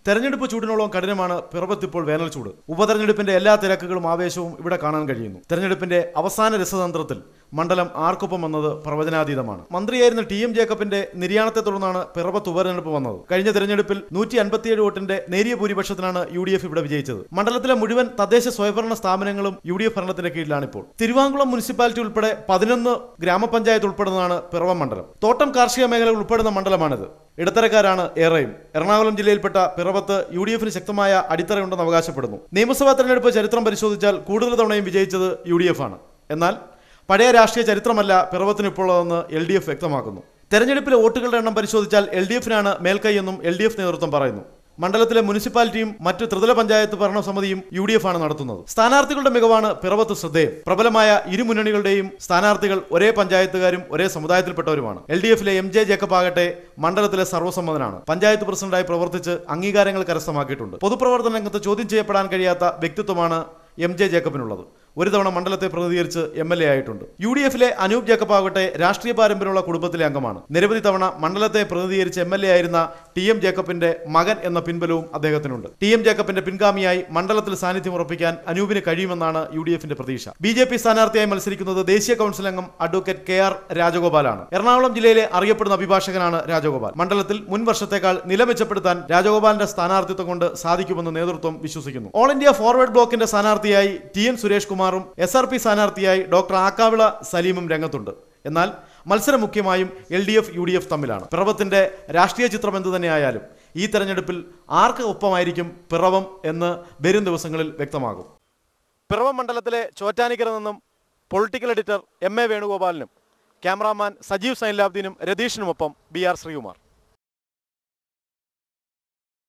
തെരഞ്ഞെടുപ്പ് ചൂടിനോളം കഠിനമാണ് പിറവത്ത് ഇപ്പോൾ വേനൽ ചൂട് ഉപതെരഞ്ഞെടുപ്പിന്റെ എല്ലാ തിരക്കുകളും ആവേശവും ഇവിടെ കാണാൻ കഴിയുന്നു തെരഞ്ഞെടുപ്പിന്റെ അവസാന രസതന്ത്രത്തിൽ മണ്ഡലം ആർക്കൊപ്പം വന്നത് പ്രവചനാതീതമാണ് മന്ത്രിയായിരുന്ന ടി എം ജേക്കബിന്റെ നിര്യാണത്തെ തുടർന്നാണ് പിറവത്ത് ഉപതെരഞ്ഞെടുപ്പ് വന്നത് കഴിഞ്ഞ തെരഞ്ഞെടുപ്പിൽ നൂറ്റി അൻപത്തിയേഴ് വോട്ടിന്റെ നേരിയ ഭൂരിപക്ഷത്തിനാണ് യു ഡി എഫ് ഇവിടെ വിജയിച്ചത് മണ്ഡലത്തിലെ മുഴുവൻ തദ്ദേശ സ്വയംഭരണ സ്ഥാപനങ്ങളും യു ഡി എഫ് ഭരണത്തിന്റെ കീഴിലാണിപ്പോൾ തിരുവാങ്കുളം മുനിസിപ്പാലിറ്റി ഉൾപ്പെടെ പതിനൊന്ന് ഗ്രാമപഞ്ചായത്ത് ഉൾപ്പെടുന്നതാണ് പിറവം മണ്ഡലം തോട്ടം കാർഷിക മേഖല ഉൾപ്പെടുന്ന മണ്ഡലമാണിത് ഇടത്തരക്കാരാണ് ഏറെയും എറണാകുളം ജില്ലയിൽപ്പെട്ട പിറവത്ത് യു ഡി എഫിന് ശക്തമായ അടിത്തറയുണ്ടെന്ന് അവകാശപ്പെടുന്നു നിയമസഭാ തെരഞ്ഞെടുപ്പ് ചരിത്രം പരിശോധിച്ചാൽ കൂടുതൽ തവണയും വിജയിച്ചത് യു ഡി എഫ് ആണ് എന്നാൽ പഴയ രാഷ്ട്രീയ ചരിത്രമല്ല പിറവത്തിന് ഇപ്പോൾ ഉള്ളതെന്ന് എൽ ഡി എഫ് വ്യക്തമാക്കുന്നു തെരഞ്ഞെടുപ്പിലെ വോട്ടുകളുടെ എണ്ണം പരിശോധിച്ചാൽ എൽ ഡി എഫിനാണ് മേൽക്കൈയെന്നും എൽ ഡി എഫ് നേതൃത്വം പറയുന്നു മണ്ഡലത്തിലെ മുനിസിപ്പാലിറ്റിയും മറ്റ് ത്രിതല പഞ്ചായത്ത് ഭരണസമിതിയും യു ഡി എഫ് ആണ് നടത്തുന്നത് സ്ഥാനാർത്ഥികളുടെ മികവാണ് പിറവത്ത് ശ്രദ്ധേയം പ്രബലമായ ഇരു മുന്നണികളുടെയും സ്ഥാനാർത്ഥികൾ ഒരേ പഞ്ചായത്തുകാരും ഒരേ സമുദായത്തിൽപ്പെട്ടവരുമാണ് എൽ ഡി എഫിലെ എം ജെ ജേക്കബ് ആകട്ടെ മണ്ഡലത്തിലെ സർവ്വസമ്മതനാണ് പഞ്ചായത്ത് പ്രസിഡന്റായി പ്രവർത്തിച്ച് അംഗീകാരങ്ങൾ കരസ്ഥമാക്കിയിട്ടുണ്ട് പൊതുപ്രവർത്തന രംഗത്ത് ചോദ്യം ചെയ്യപ്പെടാൻ കഴിയാത്ത വ്യക്തിത്വമാണ് എം ജെ ജേക്കബിനുള്ളത് ഒരു തവണ മണ്ഡലത്തെ പ്രതിനിധീകരിച്ച് എം എൽ എ ആയിട്ടുണ്ട് യു ഡി എഫിലെ അനൂപ് ജേക്കബ് ആകട്ടെ രാഷ്ട്രീയ പാരമ്പര്യമുള്ള കുടുംബത്തിലെ അംഗമാണ് നിരവധി തവണ മണ്ഡലത്തെ പ്രതിനിധീകരിച്ച് എം എൽ എ ആയിരുന്ന ടി എം ജേക്കബിന്റെ മകൻ എന്ന പിൻബലവും അദ്ദേഹത്തിനുണ്ട് ടി എം ജേക്കബിന്റെ പിൻഗാമിയായി മണ്ഡലത്തിൽ സാന്നിധ്യം ഉറപ്പിക്കാൻ അനൂപിന് കഴിയുമെന്നാണ് യു ഡി എഫിന്റെ പ്രതീക്ഷ ബി ജെ പി സ്ഥാനാർത്ഥിയായി മത്സരിക്കുന്നത് ദേശീയ കൗൺസിൽ അംഗം അഡ്വക്കേറ്റ് കെ ആർ രാജഗോപാലാണ് എറണാകുളം ജില്ലയിലെ അറിയപ്പെടുന്ന അഭിഭാഷകനാണ് രാജഗോപാൽ മണ്ഡലത്തിൽ മുൻ വർഷത്തേക്കാൾ നില മെച്ചപ്പെടുത്താൻ രാജഗോപാലിന്റെ സ്ഥാനാർത്ഥിത്വം കൊണ്ട് സാധിക്കുമെന്ന് നേതൃത്വം വിശ്വസിക്കുന്നു ഓൾ ഇന്ത്യ ഫോർവേഡ് ബ്ലോക്കിന്റെ സ്ഥാനാർത്ഥിയായി ടി എൻ സുരേഷ് കുമാറും എസ് ആർ പി സ്ഥാനാർത്ഥിയായി ഡോക്ടർ ആക്കാവിള സലീമും രംഗത്തുണ്ട് എന്നാൽ മത്സരം മുഖ്യമായും L D F U D F തമ്മിലാണ് പിറവത്തിന്റെ രാഷ്ട്രീയ ചിത്രം എന്തു തന്നെയായാലും ഈ തെരഞ്ഞെടുപ്പിൽ ആർക്ക് ഒപ്പമായിരിക്കും പിറവം എന്ന് വരും ദിവസങ്ങളിൽ വ്യക്തമാകും പിറവം മണ്ഡലത്തിലെ ചോറ്റാനിക്കര നിന്നും പൊളിറ്റിക്കൽ എഡിറ്റർ എം എ വേണുഗോപാലിനും ക്യാമറാമാൻ സജീവ് സൈൻലാബ്ദീനും രതീഷിനുമൊപ്പം ബി ആർ ശ്രീകുമാർ